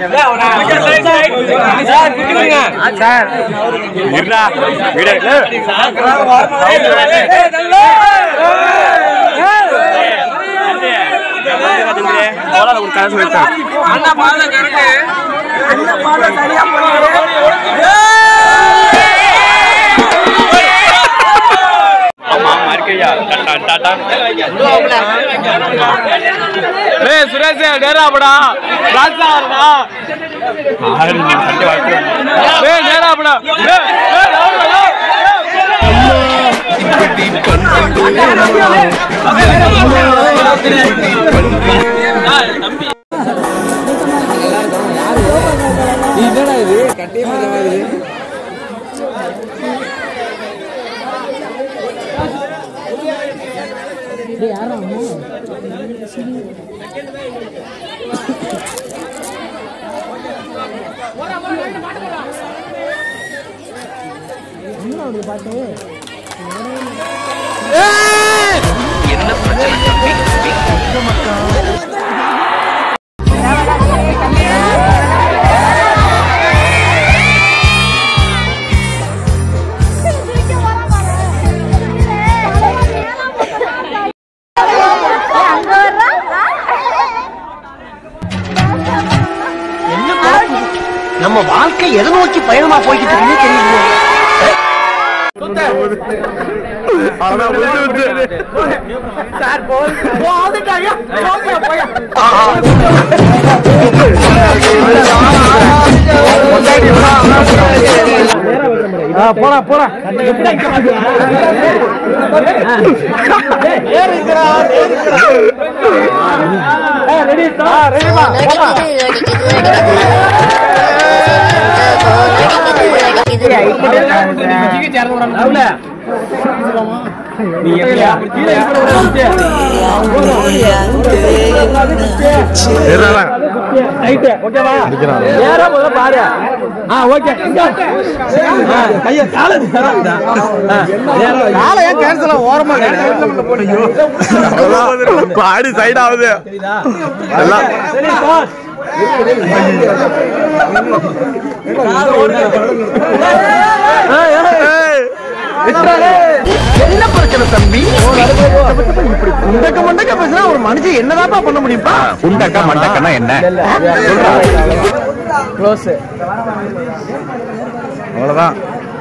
இருடா விடு ஒரு கதை சொல்லிட்டேன் ஆமா ஆமா இருக்கையா டாட்டா டாட்டா டேய் சுரேஷ் நேரா போடா ராஜா வரடா ஆறு நீ சண்டை வாய்ப்பு டேய் நேரா போடா டேய் டேய் ராவுடா, டேய். நம்ம வாழ்க்கை எதை நோக்கி பயணமா போய்கிட்டு இருக்குன்னு தெரியல போடா போடா நேரா போத பாரு ஆ ஓகே கைய கால கால ஏன் கேன்சல் ஓரமா பாடி சைட் ஆகுது எல்லாம் என்ன பிரச்சனை தம்பி இப்படி முண்டக்க முண்டக்க பேசினா ஒரு மனுஷன் என்னதாப்பா பண்ண முடியும்ப்பா உண்டக்கா மண்டக்கன்னா என்ன க்ளோஸ் அவ்வளவுதான்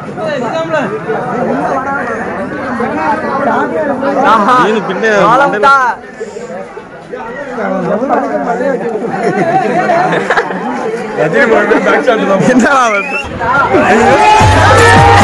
நீனு பின்ன ரஜினி என்னடா வந்து